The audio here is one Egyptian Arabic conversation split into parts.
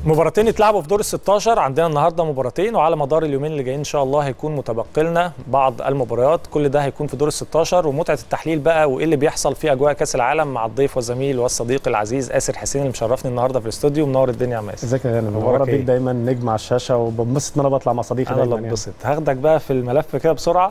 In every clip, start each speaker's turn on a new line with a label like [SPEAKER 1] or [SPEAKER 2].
[SPEAKER 1] مباراتين اتلعبوا في دور ال 16 عندنا النهارده مباراتين وعلى مدار اليومين اللي جايين ان شاء الله هيكون متبقي لنا بعض المباريات كل ده هيكون في دور ال 16 ومتعه التحليل بقى وايه اللي بيحصل في اجواء كاس العالم مع الضيف والزميل والصديق العزيز اسر حسين اللي مشرفني النهارده في الاستوديو ومنور الدنيا يا ماسر
[SPEAKER 2] ازيك يا غانم
[SPEAKER 1] مبارك
[SPEAKER 2] مبارك بيك
[SPEAKER 1] إيه؟
[SPEAKER 2] دايما نجم على الشاشه وبنبسط ان انا بطلع مع صديقي
[SPEAKER 1] انا اللي
[SPEAKER 2] دايما يعني.
[SPEAKER 1] اتبسط هاخدك بقى في الملف كده بسرعه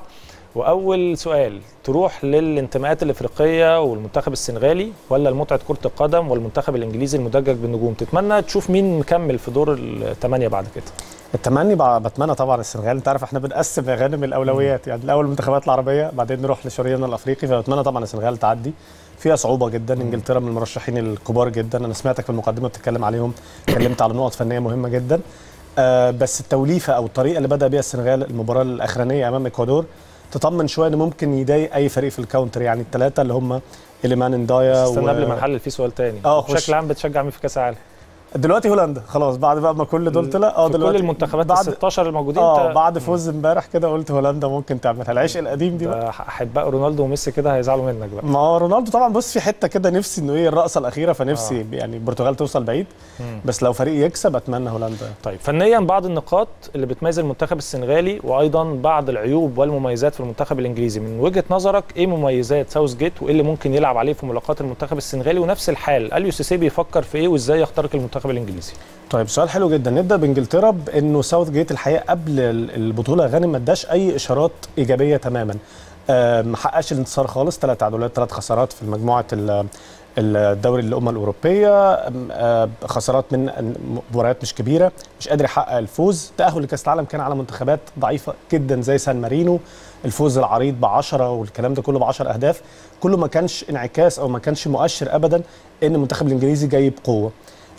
[SPEAKER 1] واول سؤال تروح للانتماءات الافريقيه والمنتخب السنغالي ولا لمتعه كره القدم والمنتخب الانجليزي المدجج بالنجوم تتمنى تشوف مين مكمل في دور الثمانيه بعد كده
[SPEAKER 2] التمني بقى بتمنى طبعا السنغال انت عارف احنا بنقسم يا غانم الاولويات يعني الاول المنتخبات العربيه بعدين نروح لشرياننا الافريقي فبتمنى طبعا السنغال تعدي فيها صعوبه جدا انجلترا من المرشحين الكبار جدا انا سمعتك في المقدمه بتتكلم عليهم اتكلمت على نقط فنيه مهمه جدا آه بس التوليفه او الطريقه اللي بدا بيها السنغال المباراه الاخرانيه امام اكوادور تطمن شويه ان ممكن يضايق اي فريق في الكاونتر يعني الثلاثه اللي هم اليمان اندايا
[SPEAKER 1] استنى قبل ما نحلل فيه سؤال تاني
[SPEAKER 2] آه، خش.
[SPEAKER 1] بشكل عام بتشجع مين في كاس العالم
[SPEAKER 2] دلوقتي هولندا خلاص بعد بقى ما كل دول طلع اه
[SPEAKER 1] في كل
[SPEAKER 2] دلوقتي
[SPEAKER 1] المنتخبات ال
[SPEAKER 2] بعد
[SPEAKER 1] 16 الموجودين
[SPEAKER 2] اه
[SPEAKER 1] انت-
[SPEAKER 2] بعد فوز امبارح كده قلت هولندا ممكن تعملها العشق القديم دي بقى.
[SPEAKER 1] ده احباء رونالدو وميسي كده هيزعلوا منك بقى
[SPEAKER 2] ما هو رونالدو طبعا بص في حته كده نفسي انه ايه الرقصه الاخيره فنفسي
[SPEAKER 1] آه.
[SPEAKER 2] يعني البرتغال توصل بعيد
[SPEAKER 1] مم.
[SPEAKER 2] بس لو فريق يكسب اتمنى هولندا
[SPEAKER 1] طيب فنيا بعض النقاط اللي بتميز المنتخب السنغالي وايضا بعض العيوب والمميزات في المنتخب الانجليزي من وجهه نظرك ايه مميزات ساوث جيت وايه اللي ممكن يلعب عليه في ملاقات المنتخب السنغالي ونفس الحال اليو سيسي بيفكر في ايه وازاي يخترق المنتخب الانجليزي
[SPEAKER 2] طيب سؤال حلو جدا نبدا بانجلترا بانه ساوث جيت الحقيقه قبل ال- البطوله غانم ما اداش اي اشارات ايجابيه تماما آه، ما حققش الانتصار خالص ثلاث تعادلات ثلاث خسارات في مجموعه ال- الدوري الامم الاوروبيه آم، آه، خسارات من مباريات مش كبيره مش قادر يحقق الفوز تاهل لكاس العالم كان على منتخبات ضعيفه جدا زي سان مارينو الفوز العريض ب 10 والكلام ده كله ب 10 اهداف كله ما كانش انعكاس او ما كانش مؤشر ابدا ان المنتخب الانجليزي جاي بقوه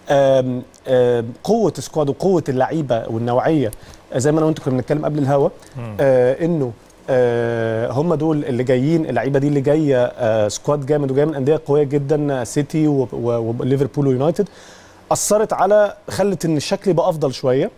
[SPEAKER 2] آم، آم، قوه سكواد وقوه اللعيبه والنوعيه آه، زي ما انا وانت كنا بنتكلم قبل الهوا آه انه آه هم دول اللي جايين اللعيبه دي اللي جايه آه سكواد جامد وجايه من انديه قويه جدا آه، سيتي و- و- وليفربول ويونايتد اثرت على خلت ان الشكل يبقى افضل شويه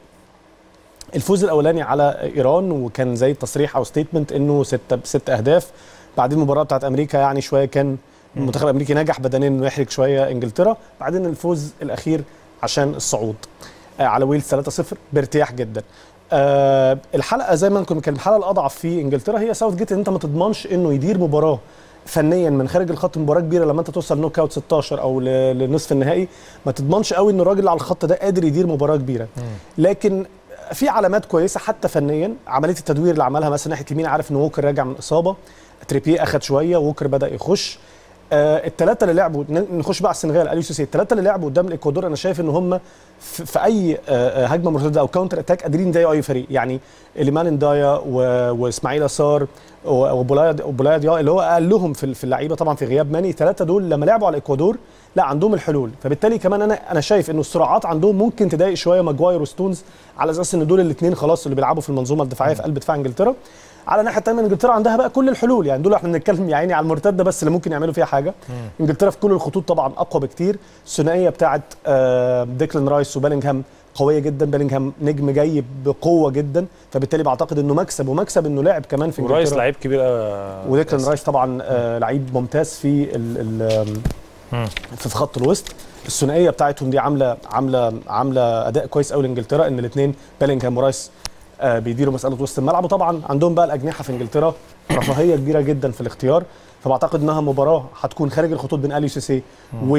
[SPEAKER 2] الفوز الاولاني على ايران وكان زي تصريح او ستيتمنت انه ستة ست اهداف بعدين المباراه بتاعت امريكا يعني شويه كان المنتخب الامريكي نجح بدنيا انه يحرج شويه انجلترا بعدين الفوز الاخير عشان الصعود آه، على ويلز 3-0 بارتياح جدا آه الحلقه زي ما كنا بنتكلم الحلقه الاضعف في انجلترا هي ساوث جيت ان انت ما تضمنش انه يدير مباراه فنيا من خارج الخط مباراه كبيره لما انت توصل نوك اوت 16 او ل- لنصف النهائي ما تضمنش قوي ان الراجل اللي على الخط ده قادر يدير مباراه كبيره لكن في علامات كويسه حتى فنيا عمليه التدوير اللي عملها مثلا ناحيه اليمين عارف ان ووكر راجع من اصابه تريبيه اخد شويه ووكر بدا يخش آه الثلاثه اللي لعبوا ن- نخش بقى على السنغال اليو سيسي الثلاثه اللي لعبوا قدام الاكوادور انا شايف ان هم في, في اي آه آه، هجمه مرتده او كاونتر اتاك قادرين يضايقوا اي فريق يعني اليمان اندايا و- واسماعيل يسار و- وبولايا وبولايا ديا اللي هو اقلهم في في اللعيبه طبعا في غياب ماني الثلاثه دول لما لعبوا على الاكوادور لا عندهم الحلول فبالتالي كمان انا انا شايف انه السرعات عندهم ممكن تضايق شويه ماجواير وستونز على اساس ان دول الاثنين خلاص اللي بيلعبوا في المنظومه الدفاعيه في قلب دفاع انجلترا على الناحيه الثانيه انجلترا عندها بقى كل الحلول يعني دول احنا بنتكلم يا عيني على المرتده بس اللي ممكن يعملوا فيها حاجه انجلترا في كل الخطوط طبعا اقوى بكتير الثنائيه بتاعه آه، ديكلان رايس وبيلينغهام قويه جدا بيلينغهام نجم جاي بقوه جدا فبالتالي بعتقد انه مكسب ومكسب انه لاعب كمان في
[SPEAKER 1] ورايس
[SPEAKER 2] انجلترا
[SPEAKER 1] لعيب كبير آه،
[SPEAKER 2] وديكلان رايس طبعا آه، لعيب ممتاز في ال ال
[SPEAKER 1] مم.
[SPEAKER 2] في في خط الوسط الثنائيه بتاعتهم دي عامله عامله عامله اداء كويس قوي لانجلترا ان الاثنين بيلينغهام ورايس آه، بيديروا مساله وسط الملعب وطبعا عندهم بقى الاجنحه في انجلترا رفاهيه كبيره جدا في الاختيار فبعتقد انها مباراه هتكون خارج الخطوط بين اليو سي سي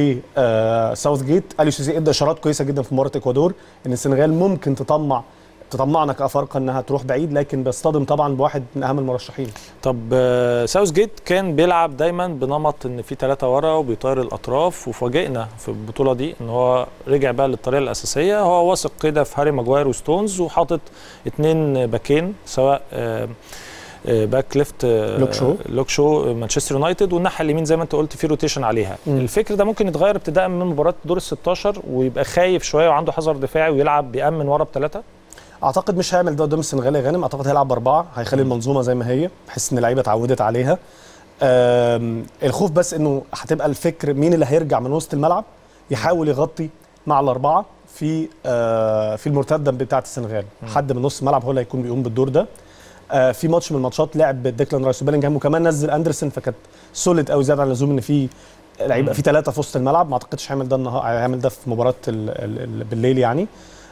[SPEAKER 2] وساوث جيت اليو سي سي ادى اشارات كويسه جدا في مباراه اكوادور ان السنغال ممكن تطمع تطمعنا كافارقه انها تروح بعيد لكن بيصطدم طبعا بواحد من اهم المرشحين
[SPEAKER 1] طب آه، ساوث جيت كان بيلعب دايما بنمط ان في ثلاثه ورا وبيطير الاطراف وفاجئنا في البطوله دي ان هو رجع بقى للطريقه الاساسيه هو واثق كده في هاري ماجواير وستونز وحاطط اتنين باكين سواء آه، آه، باك ليفت آه،
[SPEAKER 2] لوك شو.
[SPEAKER 1] لوك شو آه، مانشستر يونايتد والناحيه اليمين زي ما انت قلت في روتيشن عليها
[SPEAKER 2] مم.
[SPEAKER 1] الفكر ده ممكن يتغير ابتداء من مباراه دور ال 16 ويبقى خايف شويه وعنده حذر دفاعي ويلعب بيامن ورا بثلاثه
[SPEAKER 2] اعتقد مش هيعمل ده قدام السنغال يا غانم اعتقد هيلعب باربعه هيخلي المنظومه زي ما هي بحيث ان اللعيبه اتعودت عليها آم، الخوف بس انه هتبقى الفكر مين اللي هيرجع من وسط الملعب يحاول يغطي مع الاربعه في آه، في المرتده بتاعه السنغال حد من نص الملعب هو اللي هيكون بيقوم بالدور ده آه، في ماتش من الماتشات لعب ديكلان رايس وبيلينجهام وكمان نزل اندرسون فكانت سوليد قوي زياده عن اللزوم ان في لعيبه في ثلاثه في وسط الملعب ما اعتقدش هيعمل ده النهارده هيعمل ده في مباراه ال ال ال بالليل يعني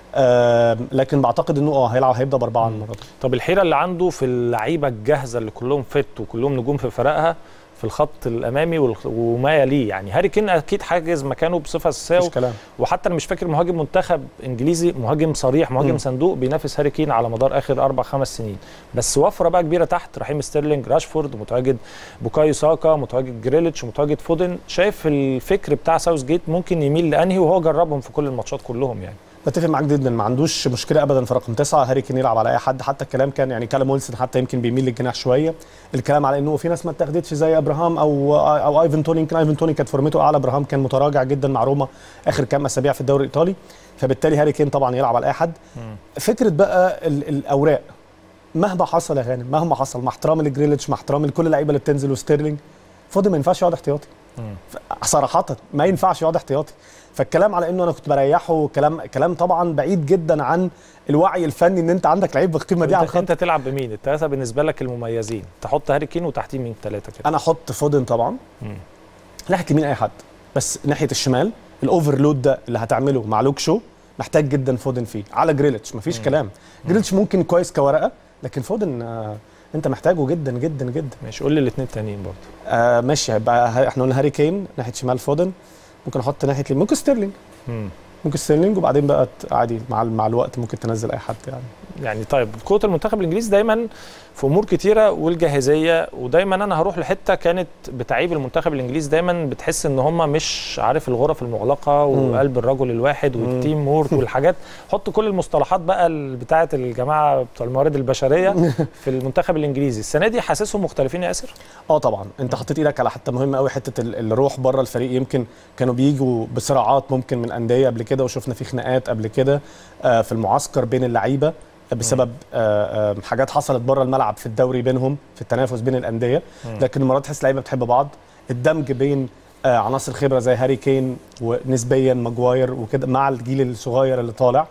[SPEAKER 2] آه لكن بعتقد انه اه هيلعب هيبدا باربعه المره دي
[SPEAKER 1] طب الحيره اللي عنده في اللعيبه الجاهزه اللي كلهم فت وكلهم نجوم في فرقها في الخط الامامي والخ- وما يليه يعني هاري كين اكيد حاجز مكانه بصفه اساسيه
[SPEAKER 2] مفيش كلام
[SPEAKER 1] وحتى انا مش فاكر مهاجم منتخب انجليزي مهاجم صريح مهاجم
[SPEAKER 2] مم.
[SPEAKER 1] صندوق بينافس هاري كين على مدار اخر اربع خمس سنين بس وفره بقى كبيره تحت رحيم ستيرلينج راشفورد متواجد بوكايو ساكا متواجد جريليتش متواجد فودن شايف الفكر بتاع ساوث جيت ممكن يميل لانهي وهو جربهم في كل الماتشات كلهم يعني
[SPEAKER 2] بتفق معاك جدا ما عندوش مشكله ابدا في رقم تسعه هاري كين يلعب على اي حد حتى الكلام كان يعني كلام ويلسون حتى يمكن بيميل للجناح شويه الكلام على انه في ناس ما اتاخدتش زي ابراهام او او ايفن توني يمكن ايفن توني كانت فورمته اعلى ابراهام كان متراجع جدا مع روما اخر كام اسابيع في الدوري الايطالي فبالتالي هاري كين طبعا يلعب على اي حد فكره بقى ال- الاوراق مهما حصل يا غانم مهما حصل مع احترامي لجريليتش مع احترامي لكل اللعيبه اللي بتنزل وستيرلينج فودن ما ينفعش يقعد احتياطي صراحه ما ينفعش يقعد احتياطي فالكلام على انه انا كنت بريحه كلام كلام طبعا بعيد جدا عن الوعي الفني ان انت عندك لعيب بالقيمه دي على
[SPEAKER 1] انت,
[SPEAKER 2] الخط
[SPEAKER 1] انت تلعب بمين الثلاثه بالنسبه لك المميزين تحط هاري كين وتحتيه مين ثلاثه كده
[SPEAKER 2] انا احط فودن طبعا
[SPEAKER 1] مم.
[SPEAKER 2] ناحيه اليمين اي حد بس ناحيه الشمال الاوفرلود ده اللي هتعمله مع لوك شو محتاج جدا فودن فيه على جريليتش مفيش كلام جريليتش ممكن كويس كورقه لكن فودن آه انت محتاجه جدا جدا جدا
[SPEAKER 1] ماشي قول لي الاثنين التانيين برضه
[SPEAKER 2] آه ماشي هيبقى ه- احنا قلنا هاري كين ناحيه شمال فودن ممكن احط ناحيه اليمين ممكن ستيرلينج
[SPEAKER 1] مم.
[SPEAKER 2] ممكن ستيرلينج وبعدين بقى ت- عادي مع ال- مع الوقت ممكن تنزل اي حد يعني
[SPEAKER 1] يعني طيب قوه المنتخب الانجليزي دايما في امور كتيره والجاهزيه ودايما انا هروح لحته كانت بتعيب المنتخب الانجليزي دايما بتحس ان هم مش عارف الغرف المغلقه وقلب الرجل الواحد والتيم وورك والحاجات حط كل المصطلحات بقى ال- بتاعه الجماعه بتوع الموارد البشريه في المنتخب الانجليزي السنه دي حاسسهم مختلفين يا ياسر
[SPEAKER 2] اه طبعا انت حطيت ايدك على حته مهمه قوي حته ال- الروح بره الفريق يمكن كانوا بيجوا بصراعات ممكن من انديه قبل كده وشفنا في خناقات قبل كده آه، في المعسكر بين اللعيبه بسبب آه، آه، حاجات حصلت بره الملعب في الدوري بينهم في التنافس بين الانديه لكن المرات تحس اللعيبه بتحب بعض الدمج بين آه، عناصر خبره زي هاري كين ونسبيا ماجواير وكده مع الجيل الصغير اللي طالع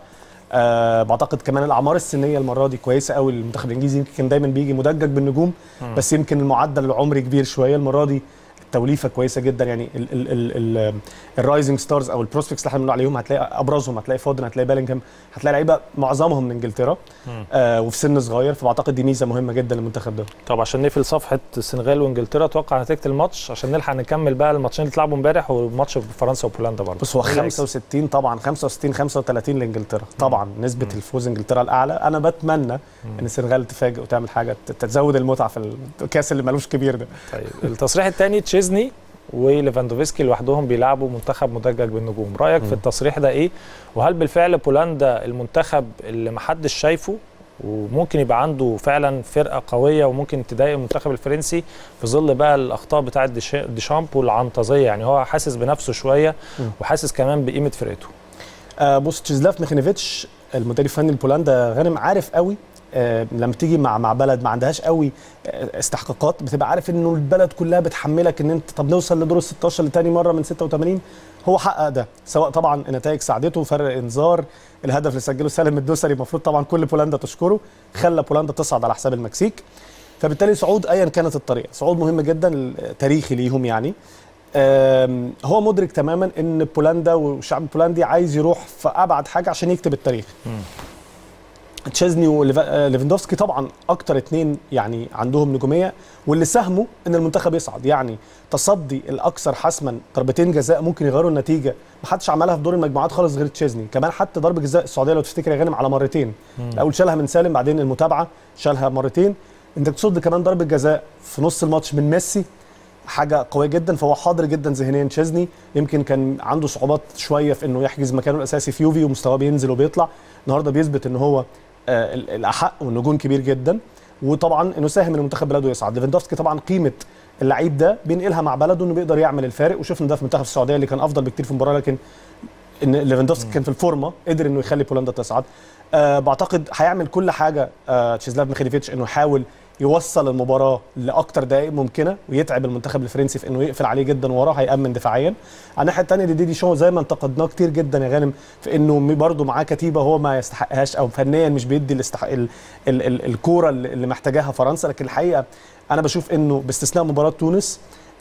[SPEAKER 2] أه بعتقد كمان الاعمار السنيه المره دي كويسه قوي المنتخب الانجليزي يمكن كان دايما بيجي مدجج بالنجوم بس يمكن المعدل العمري كبير شويه المره دي التوليفه كويسه جدا يعني ال- ال- ال- ال- الرايزنج ستارز او البروسبكتس اللي احنا بنقول عليهم هتلاقي ابرزهم هتلاقي فودن هتلاقي بيلينغهام هتلاقي لعيبه معظمهم من انجلترا آه وفي سن صغير فبعتقد دي ميزه مهمه جدا للمنتخب ده
[SPEAKER 1] طب عشان نقفل صفحه السنغال وانجلترا توقع نتيجه الماتش عشان نلحق نكمل بقى الماتشين اللي اتلعبوا امبارح وماتش في فرنسا وبولندا برضه
[SPEAKER 2] بص هو
[SPEAKER 1] مين اللي هيكسب؟
[SPEAKER 2] 65 طبعا 65 35 لانجلترا طبعا نسبه الفوز انجلترا الاعلى انا بتمنى ان السنغال تفاجئ وتعمل حاجه ت- تزود المتعه في الكاس اللي ملوش كبير ده
[SPEAKER 1] طيب التصريح الثاني تشيزني وليفاندوفسكي لوحدهم بيلعبوا منتخب مدجج بالنجوم رايك في التصريح ده ايه وهل بالفعل بولندا المنتخب اللي محدش شايفه وممكن يبقى عنده فعلا فرقه قويه وممكن تضايق المنتخب الفرنسي في ظل بقى الاخطاء بتاعه ديش- ديشامب والعنطزيه يعني هو حاسس بنفسه شويه وحاسس كمان بقيمه فرقته
[SPEAKER 2] آه بص تشيزلاف ميخانيفيتش المدير الفني لبولندا غانم عارف قوي آه لما تيجي مع مع بلد ما عندهاش قوي آه استحقاقات بتبقى عارف انه البلد كلها بتحملك ان انت طب نوصل لدور ال 16 لتاني مره من 86 هو حقق ده سواء طبعا النتائج ساعدته فرق انذار الهدف اللي سجله سالم الدوسري المفروض طبعا كل بولندا تشكره خلى بولندا تصعد على حساب المكسيك فبالتالي صعود ايا كانت الطريقه صعود مهم جدا تاريخي ليهم يعني آم، هو مدرك تماما ان بولندا والشعب البولندي عايز يروح في ابعد حاجه عشان يكتب التاريخ تشيزني وليفاندوفسكي طبعا اكتر اتنين يعني عندهم نجوميه واللي ساهموا ان المنتخب يصعد يعني تصدي الاكثر حسما ضربتين جزاء ممكن يغيروا النتيجه ما حدش عملها في دور المجموعات خالص غير تشيزني كمان حتى ضربه جزاء السعوديه لو تفتكر يا غانم على مرتين الاول شالها من سالم بعدين المتابعه شالها مرتين انت تصد كمان ضربه جزاء في نص الماتش من ميسي حاجه قويه جدا فهو حاضر جدا ذهنيا تشيزني يمكن كان عنده صعوبات شويه في انه يحجز مكانه الاساسي في يوفي ومستواه بينزل وبيطلع النهارده بيثبت ان هو آه، ال- الاحق والنجوم كبير جدا وطبعا انه ساهم ان منتخب بلده يصعد ليفاندوفسكي طبعا قيمه اللعيب ده بينقلها مع بلده انه بيقدر يعمل الفارق وشفنا ده في منتخب السعوديه اللي كان افضل بكتير في المباراه لكن ان ليفاندوفسكي كان في الفورمه قدر انه يخلي بولندا تصعد أه بعتقد هيعمل كل حاجه أه تشيزلاف ميخيليفيتش انه يحاول يوصل المباراه لاكتر دقائق ممكنه ويتعب المنتخب الفرنسي في انه يقفل عليه جدا وراه هيامن دفاعيا على الناحيه الثانيه دي دي شو زي ما انتقدناه كتير جدا يا غانم في انه برده معاه كتيبه هو ما يستحقهاش او فنيا مش بيدي الاستحق ال ال ال الكوره اللي اللي محتاجاها فرنسا لكن الحقيقه انا بشوف انه باستثناء مباراه تونس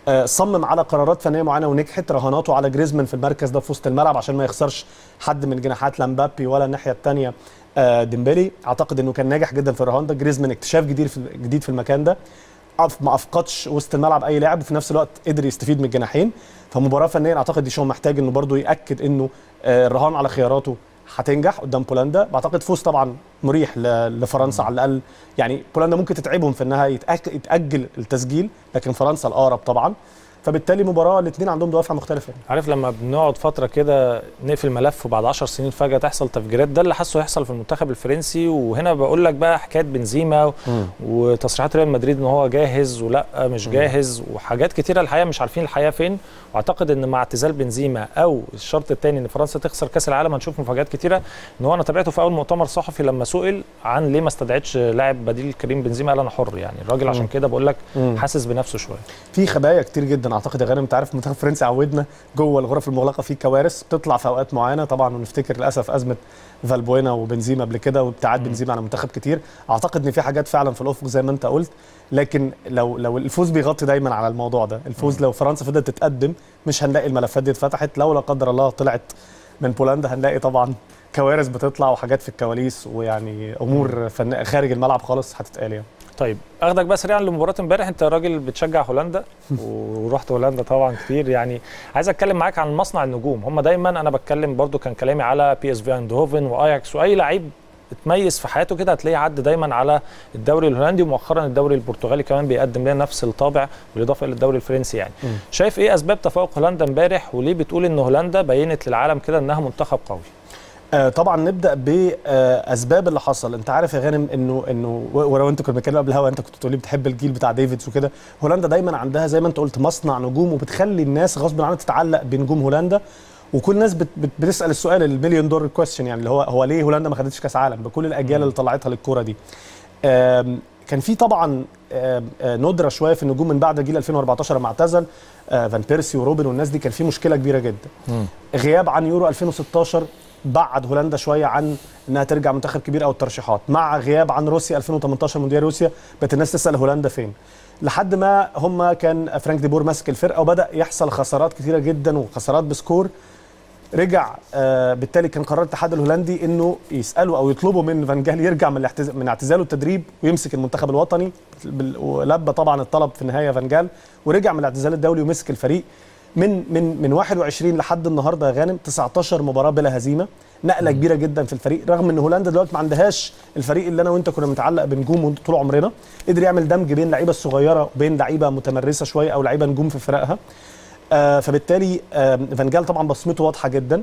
[SPEAKER 2] آه، صمم على قرارات فنيه معينه ونجحت رهاناته على جريزمان في المركز ده في وسط الملعب عشان ما يخسرش حد من جناحات لامبابي ولا الناحيه الثانيه ديمبلي اعتقد انه كان ناجح جدا في الرهان ده جريزمان اكتشاف جديد في جديد في المكان ده أف- ما افقدش وسط الملعب اي لاعب وفي نفس الوقت قدر يستفيد من الجناحين فمباراه فنيا اعتقد ديشان محتاج انه برضه ياكد انه آه، الرهان على خياراته هتنجح قدام بولندا بعتقد فوز طبعا مريح ل- لفرنسا على الاقل يعني بولندا ممكن تتعبهم في انها يتأك- يتاجل التسجيل لكن فرنسا الاقرب طبعا فبالتالي مباراه الاثنين عندهم دوافع مختلفه
[SPEAKER 1] عارف لما بنقعد فتره كده نقفل ملف وبعد 10 سنين فجاه تحصل تفجيرات ده اللي حاسه يحصل في المنتخب الفرنسي وهنا بقول لك بقى حكايه بنزيما و- وتصريحات ريال مدريد ان هو جاهز ولا مش جاهز وحاجات كتيره الحقيقه مش عارفين الحقيقه فين واعتقد ان مع اعتزال بنزيما او الشرط الثاني ان فرنسا تخسر كاس العالم هنشوف مفاجات كتيره ان هو انا تابعته في اول مؤتمر صحفي لما سئل عن ليه ما استدعتش لاعب بديل كريم بنزيما قال انا حر يعني الراجل عشان كده بقول لك حاسس بنفسه شويه
[SPEAKER 2] في خبايا كتير جدا اعتقد يا غانم انت عارف المنتخب الفرنسي عودنا جوه الغرف المغلقه في كوارث بتطلع في اوقات معينه طبعا ونفتكر للاسف ازمه فالبوينا وبنزيما قبل كده وابتعاد بنزيما عن المنتخب كتير اعتقد ان في حاجات فعلا في الافق زي ما انت قلت لكن لو لو الفوز بيغطي دايما على الموضوع ده الفوز لو فرنسا فضلت تتقدم مش هنلاقي الملفات دي اتفتحت لو لا قدر الله طلعت من بولندا هنلاقي طبعا كوارث بتطلع وحاجات في الكواليس ويعني امور فن... خارج الملعب خالص هتتقال يعني
[SPEAKER 1] طيب اخدك بقى سريعا لمباراه امبارح انت راجل بتشجع هولندا ورحت هولندا طبعا كتير يعني عايز اتكلم معاك عن مصنع النجوم هم دايما انا بتكلم برضو كان كلامي على بي اس في ايندهوفن واياكس واي لعيب اتميز في حياته كده هتلاقيه عدى دايما على الدوري الهولندي ومؤخرا الدوري البرتغالي كمان بيقدم لنا نفس الطابع بالاضافه الى الدوري الفرنسي يعني
[SPEAKER 2] م.
[SPEAKER 1] شايف ايه اسباب تفوق هولندا امبارح وليه بتقول ان هولندا بينت للعالم كده انها منتخب قوي
[SPEAKER 2] آه طبعا نبدا باسباب اللي حصل انت عارف يا غانم انه انه و- ولو انت كنت بتكلم قبل الهوا انت كنت بتقولي بتحب الجيل بتاع ديفيدز وكده هولندا دايما عندها زي ما انت قلت مصنع نجوم وبتخلي الناس غصب عنها تتعلق بنجوم هولندا وكل الناس بت بت بتسال السؤال المليون دولار كويستشن يعني اللي هو هو ليه هولندا ما خدتش كاس عالم بكل الاجيال اللي طلعتها للكوره دي آم، كان في طبعا آم، آه، ندره شويه في النجوم من بعد جيل 2014 لما اعتزل آه، فان بيرسي وروبن والناس دي كان في مشكله كبيره جدا غياب عن يورو 2016 بعد هولندا شويه عن انها ترجع منتخب كبير او الترشيحات مع غياب عن روسيا 2018 مونديال روسيا بقت الناس تسال هولندا فين لحد ما هم كان فرانك ديبور ماسك الفرقه وبدا يحصل خسارات كثيره جدا وخسارات بسكور رجع آه بالتالي كان قرار الاتحاد الهولندي انه يسالوا او يطلبوا من فان جال يرجع من الاعتز... من اعتزاله التدريب ويمسك المنتخب الوطني بال- ولبى طبعا الطلب في النهايه فان جال ورجع من الاعتزال الدولي ومسك الفريق من من من 21 لحد النهارده يا غانم 19 مباراه بلا هزيمه نقله كبيره جدا في الفريق رغم ان هولندا دلوقتي ما عندهاش الفريق اللي انا وانت كنا متعلق بنجوم طول عمرنا قدر يعمل دمج بين اللعيبه الصغيره وبين لعيبه متمرسه شويه او لعيبه نجوم في فرقها آه فبالتالي آه فان جال طبعا بصمته واضحه جدا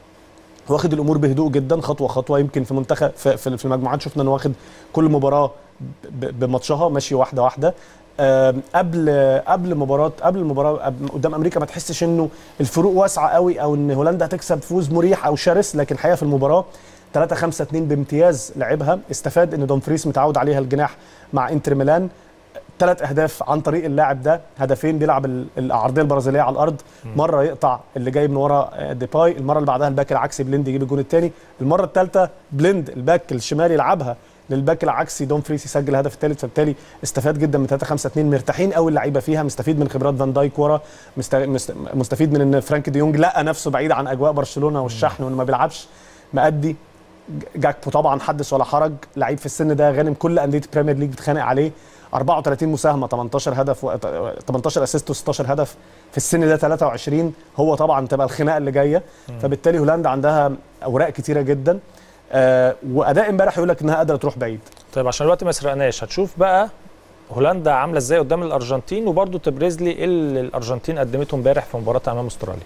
[SPEAKER 2] واخد الامور بهدوء جدا خطوه خطوه يمكن في منتخب في, في في المجموعات شفنا انه واخد كل مباراه ب- بماتشها ماشي واحده واحده آم، قبل قبل مباراه قبل المباراه قبل- قدام امريكا ما تحسش انه الفروق واسعه قوي او ان هولندا هتكسب فوز مريح او شرس لكن الحقيقه في المباراه 3 5 2 بامتياز لعبها استفاد ان دومفريس متعود عليها الجناح مع انتر ميلان ثلاث اهداف عن طريق اللاعب ده هدفين بيلعب ال- العرضيه البرازيليه على الارض مره يقطع اللي جاي من ورا آه، ديباي المره اللي بعدها الباك العكسي بليند يجيب الجون الثاني المره الثالثه بليند الباك الشمالي يلعبها للباك العكسي دون فريس يسجل الهدف الثالث فبالتالي استفاد جدا من 3 5 2 مرتاحين قوي اللعيبه فيها مستفيد من خبرات فان دايك ورا مست- مست- مستفيد من ان فرانك دي يونج لقى نفسه بعيد عن اجواء برشلونه والشحن وانه ما بيلعبش مأدي جاكبو طبعا حدث ولا حرج لعيب في السن ده غانم كل انديه البريمير ليج بتخانق عليه 34 مساهمه 18 هدف و 18 اسيست و16 هدف في السن ده 23 هو طبعا تبقى الخناقه اللي جايه فبالتالي هولندا عندها اوراق كتيره جدا آه واداء امبارح يقول لك انها قادره تروح بعيد
[SPEAKER 1] طيب عشان الوقت ما يسرقناش هتشوف بقى هولندا عامله ازاي قدام الارجنتين وبرضه تبرز لي ايه اللي الارجنتين قدمته امبارح في مباراه امام استراليا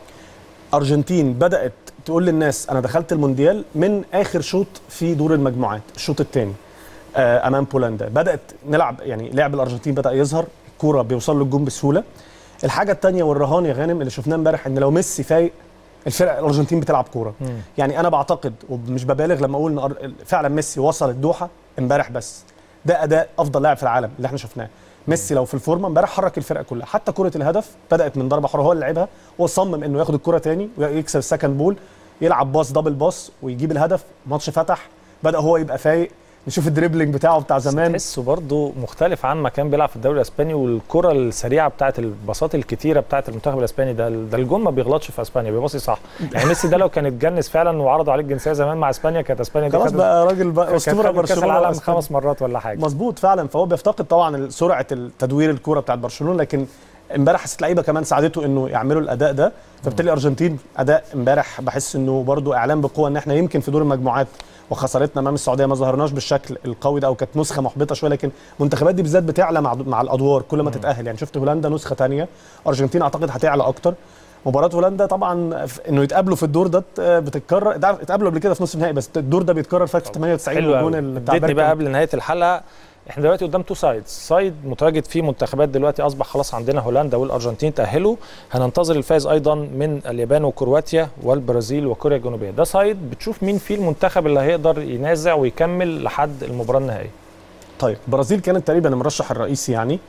[SPEAKER 2] ارجنتين بدات تقول للناس انا دخلت المونديال من اخر شوط في دور المجموعات الشوط الثاني آه امام بولندا بدات نلعب يعني لعب الارجنتين بدا يظهر الكوره بيوصل للجون بسهوله الحاجه الثانيه والرهان يا غانم اللي شفناه امبارح ان لو ميسي فايق الفرق الارجنتين بتلعب كوره يعني انا بعتقد ومش ببالغ لما اقول ان أر- فعلا ميسي وصل الدوحه امبارح بس ده اداء افضل لاعب في العالم اللي احنا شفناه ميسي لو في الفورمه امبارح حرك الفرقه كلها حتى كره الهدف بدات من ضربه حره هو اللي لعبها وصمم انه ياخد الكره تاني ويكسب السكند بول يلعب باص دبل باص ويجيب الهدف ماتش فتح بدا هو يبقى فايق نشوف الدريبلينج بتاعه بتاع زمان
[SPEAKER 1] تحسه برضه مختلف عن ما كان بيلعب في الدوري الاسباني والكره السريعه بتاعت الباصات الكتيره بتاعت المنتخب الاسباني ده ده الجون ما بيغلطش في اسبانيا بيباصي صح يعني ميسي ده لو كان اتجنس فعلا وعرضوا عليه الجنسيه زمان مع اسبانيا كانت اسبانيا دي
[SPEAKER 2] خلاص
[SPEAKER 1] خدت-
[SPEAKER 2] بقى راجل بقى
[SPEAKER 1] كانت
[SPEAKER 2] اسطوره
[SPEAKER 1] خدت كاس
[SPEAKER 2] برشلونه
[SPEAKER 1] العالم
[SPEAKER 2] وأسبانيا.
[SPEAKER 1] خمس مرات ولا حاجه
[SPEAKER 2] مظبوط فعلا فهو بيفتقد طبعا سرعه التدوير الكوره بتاعت برشلونه لكن امبارح حسيت لعيبه كمان ساعدته انه يعملوا الاداء ده فبالتالي الارجنتين اداء امبارح بحس انه برضو اعلان بقوه ان احنا يمكن في دور المجموعات وخسارتنا امام السعوديه ما ظهرناش بالشكل القوي ده او كانت نسخه محبطه شويه لكن المنتخبات دي بالذات بتعلى مع مع الادوار كل ما تتاهل يعني شفت هولندا نسخه ثانيه ارجنتين اعتقد هتعلى اكتر مباراه هولندا طبعا ف- انه يتقابلوا في الدور ده آه، بتتكرر ده اتقابلوا قبل كده في نص النهائي بس الدور ده بيتكرر فاكر في 98
[SPEAKER 1] حلو
[SPEAKER 2] والجون
[SPEAKER 1] قوي
[SPEAKER 2] اللي بتاع
[SPEAKER 1] اديتني بقى
[SPEAKER 2] بيركامب.
[SPEAKER 1] قبل نهايه الحلقه احنا دلوقتي قدام تو سايدز سايد متواجد فيه منتخبات دلوقتي اصبح خلاص عندنا هولندا والارجنتين تاهلوا هننتظر الفائز ايضا من اليابان وكرواتيا والبرازيل وكوريا الجنوبيه ده سايد بتشوف مين فيه المنتخب اللي هيقدر ينازع ويكمل لحد المباراه النهائيه
[SPEAKER 2] طيب البرازيل كانت تقريبا المرشح الرئيسي يعني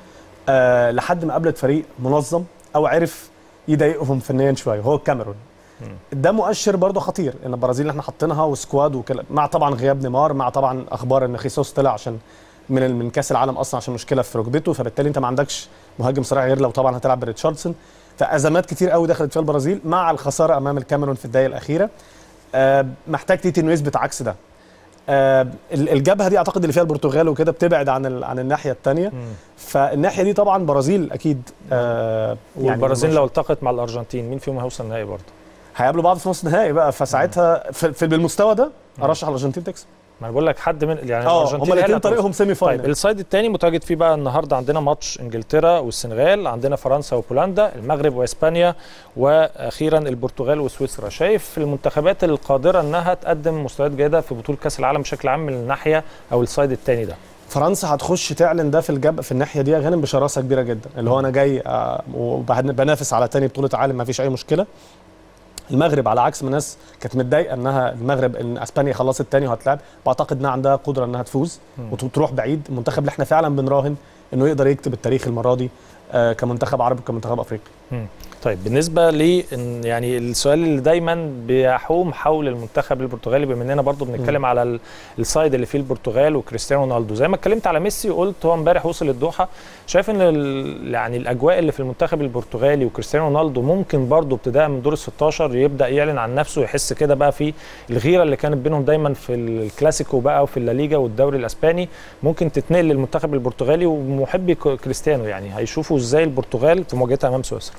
[SPEAKER 2] آه لحد ما قابلت فريق منظم او عرف يضايقهم فنيا شويه وهو الكاميرون ده مؤشر برضه خطير ان البرازيل اللي احنا حاطينها وسكواد وكلا مع طبعا غياب نيمار مع طبعا اخبار ان خيسوس طلع عشان من ال- من كاس العالم اصلا عشان مشكله في ركبته فبالتالي انت ما عندكش مهاجم صراع غير لو طبعا هتلعب بريتشاردسون فازمات كتير قوي دخلت فيها البرازيل مع الخساره امام الكاميرون في الدقائق الاخيره آه محتاج تيتي انه يثبت عكس ده آه ال- الجبهه دي اعتقد اللي فيها البرتغال وكده بتبعد عن ال- عن الناحيه الثانيه فالناحيه دي طبعا برازيل اكيد آه
[SPEAKER 1] والبرازيل لو التقت مع الارجنتين مين فيهم هيوصل النهائي برضه
[SPEAKER 2] هيقابلوا بعض في نص نهائي بقى فساعتها في, في بالمستوى ده ارشح الارجنتين تكسب
[SPEAKER 1] ما انا بقول لك حد من يعني
[SPEAKER 2] اه
[SPEAKER 1] الارجنتين
[SPEAKER 2] هم
[SPEAKER 1] هي اللي
[SPEAKER 2] الاثنين
[SPEAKER 1] هتوصل.
[SPEAKER 2] طريقهم سيمي
[SPEAKER 1] طيب
[SPEAKER 2] فاينل
[SPEAKER 1] السايد الثاني متواجد فيه بقى النهارده عندنا ماتش انجلترا والسنغال عندنا فرنسا وبولندا المغرب واسبانيا واخيرا البرتغال وسويسرا شايف المنتخبات القادره انها تقدم مستويات جيده في بطوله كاس العالم بشكل عام من الناحيه او السايد الثاني ده
[SPEAKER 2] فرنسا هتخش تعلن ده في الجب في الناحيه دي يا غانم بشراسه كبيره جدا اللي هو انا جاي آه، وبنافس على تاني بطوله عالم ما فيش اي مشكله المغرب على عكس ما الناس كانت متضايقه انها المغرب ان اسبانيا خلصت تاني وهتلعب بعتقد انها عندها قدره انها تفوز وتروح بعيد المنتخب اللي احنا فعلا بنراهن انه يقدر يكتب التاريخ المره دي آه، كمنتخب عربي وكمنتخب افريقي
[SPEAKER 1] طيب بالنسبه لي إن يعني السؤال اللي دايما بيحوم حول المنتخب البرتغالي بما اننا برضو بنتكلم على ال- السايد اللي فيه البرتغال وكريستيانو رونالدو زي ما اتكلمت على ميسي وقلت هو امبارح وصل الدوحه شايف ان ال- يعني الاجواء اللي في المنتخب البرتغالي وكريستيانو رونالدو ممكن برضو ابتداء من دور ال 16 يبدا يعلن عن نفسه ويحس كده بقى في الغيره اللي كانت بينهم دايما في الكلاسيكو بقى وفي الليجا والدوري الاسباني ممكن تتنقل للمنتخب البرتغالي ومحبي ك- كريستيانو يعني هيشوفوا ازاي البرتغال في مواجهتها امام سويسرا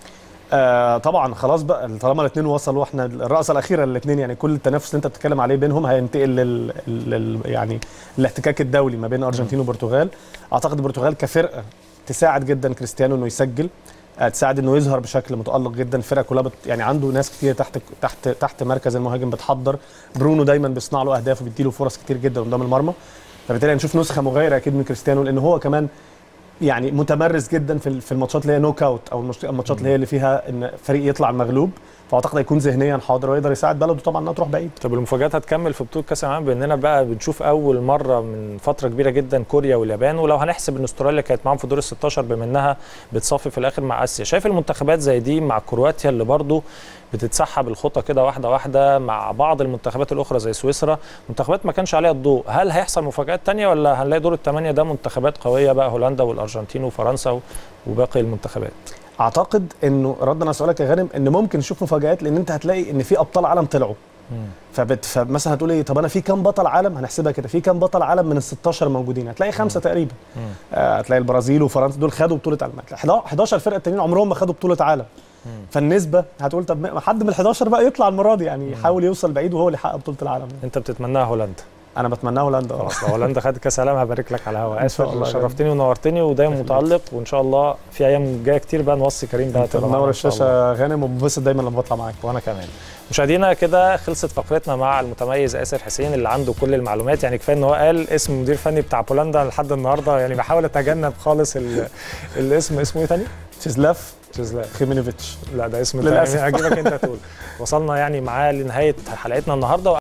[SPEAKER 2] آه طبعا خلاص بقى طالما الاثنين وصلوا واحنا الرأسة الأخيرة الاثنين يعني كل التنافس اللي أنت بتتكلم عليه بينهم هينتقل لل, لل يعني الاحتكاك الدولي ما بين الأرجنتين والبرتغال أعتقد البرتغال كفرقة تساعد جدا كريستيانو إنه يسجل آه، تساعد انه يظهر بشكل متالق جدا الفرقه كلها بت يعني عنده ناس كتير تحت تحت تحت مركز المهاجم بتحضر برونو دايما بيصنع له اهداف وبيديله فرص كتير جدا قدام المرمى فبالتالي هنشوف نسخه مغايره اكيد من كريستيانو لان هو كمان يعني متمرس جدا في ال- في الماتشات اللي هي نوك اوت او المش- الماتشات اللي هي اللي فيها ان فريق يطلع مغلوب فاعتقد هيكون ذهنيا حاضر ويقدر يساعد بلده طبعا انها تروح بعيد
[SPEAKER 1] طب المفاجآت هتكمل في بطوله كاس العالم باننا بقى بنشوف اول مره من فتره كبيره جدا كوريا واليابان ولو هنحسب ان استراليا كانت معاهم في دور ال 16 بما انها بتصفي في الاخر مع اسيا شايف المنتخبات زي دي مع كرواتيا اللي برضو بتتسحب الخطى كده واحده واحده مع بعض المنتخبات الاخرى زي سويسرا منتخبات ما كانش عليها الضوء هل هيحصل مفاجآت تانية ولا هنلاقي دور الثمانيه ده منتخبات قويه بقى هولندا والارجنتين وفرنسا وباقي المنتخبات
[SPEAKER 2] اعتقد انه ردا على سؤالك يا غانم ان ممكن نشوف مفاجات لان انت هتلاقي ان في ابطال عالم طلعوا فبت فمثلا هتقول ايه طب انا في كام بطل عالم هنحسبها كده في كام بطل عالم من ال 16 موجودين هتلاقي خمسه تقريبا آه، هتلاقي البرازيل وفرنسا دول خدوا بطوله عالم هتلاقي 11 فرقه التانيين عمرهم ما خدوا بطوله عالم فالنسبه هتقول طب ما حد من ال 11 بقى يطلع المره دي يعني يحاول يوصل بعيد وهو اللي يحقق بطوله العالم
[SPEAKER 1] انت بتتمناها هولندا
[SPEAKER 2] انا بتمناها هولندا آه.
[SPEAKER 1] خلاص لو هولندا خدت كاس العالم هبارك لك على الهواء
[SPEAKER 2] إن شاء
[SPEAKER 1] اسف
[SPEAKER 2] الله يا
[SPEAKER 1] شرفتني ونورتني ودايما متالق وان شاء الله في ايام جايه كتير بقى نوصي كريم بقى
[SPEAKER 2] انت
[SPEAKER 1] تبقى معانا
[SPEAKER 2] منور
[SPEAKER 1] إن شاء الله.
[SPEAKER 2] الشاشه غانم وبنبسط دايما لما بطلع معاك
[SPEAKER 1] وانا كمان مشاهدينا كده خلصت فقرتنا مع المتميز اسر حسين اللي عنده كل المعلومات يعني كفايه ان هو قال اسم المدير الفني بتاع بولندا لحد النهارده يعني بحاول اتجنب خالص ال- الاسم اسمه ايه تاني؟
[SPEAKER 2] تشيزلاف
[SPEAKER 1] تشيزلاف
[SPEAKER 2] خيمينيفيتش
[SPEAKER 1] لا ده اسم
[SPEAKER 2] للأسف.
[SPEAKER 1] تاني هجيبك انت تقول وصلنا يعني معاه لنهايه حلقتنا النهارده